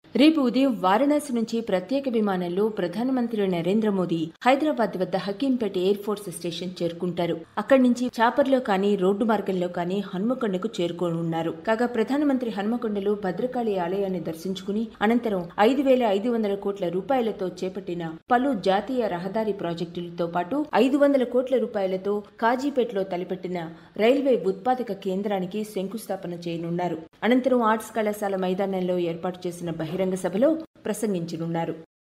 రేపు ఉదయం వారణాసి నుంచి ప్రత్యేక విమానంలో ప్రధానమంత్రి నరేంద్ర మోదీ హైదరాబాద్ వద్ద హకీంపేట ఎయిర్ ఫోర్స్ స్టేషన్ చేరుకుంటారు అక్కడి నుంచి చాపర్లో కానీ రోడ్డు మార్గంలో కానీ హన్మకొండకు చేరుకోనున్నారు కాగా ప్రధానమంత్రి హన్మకొండలో భద్రకాళి ఆలయాన్ని దర్శించుకుని అనంతరం ఐదు వేల ఐదు వందల కోట్ల రూపాయలతో చేపట్టిన పలు జాతీయ రహదారి ప్రాజెక్టులతో పాటు ఐదు వందల కోట్ల రూపాయలతో కాజీపేటలో తలపెట్టిన రైల్వే ఉత్పాదక కేంద్రానికి శంకుస్థాపన చేయనున్నారు అనంతరం ఆర్ట్స్ కళాశాల మైదానంలో ఏర్పాటు చేసిన బహిరంగ సభలో ప్రసంగించనున్నారు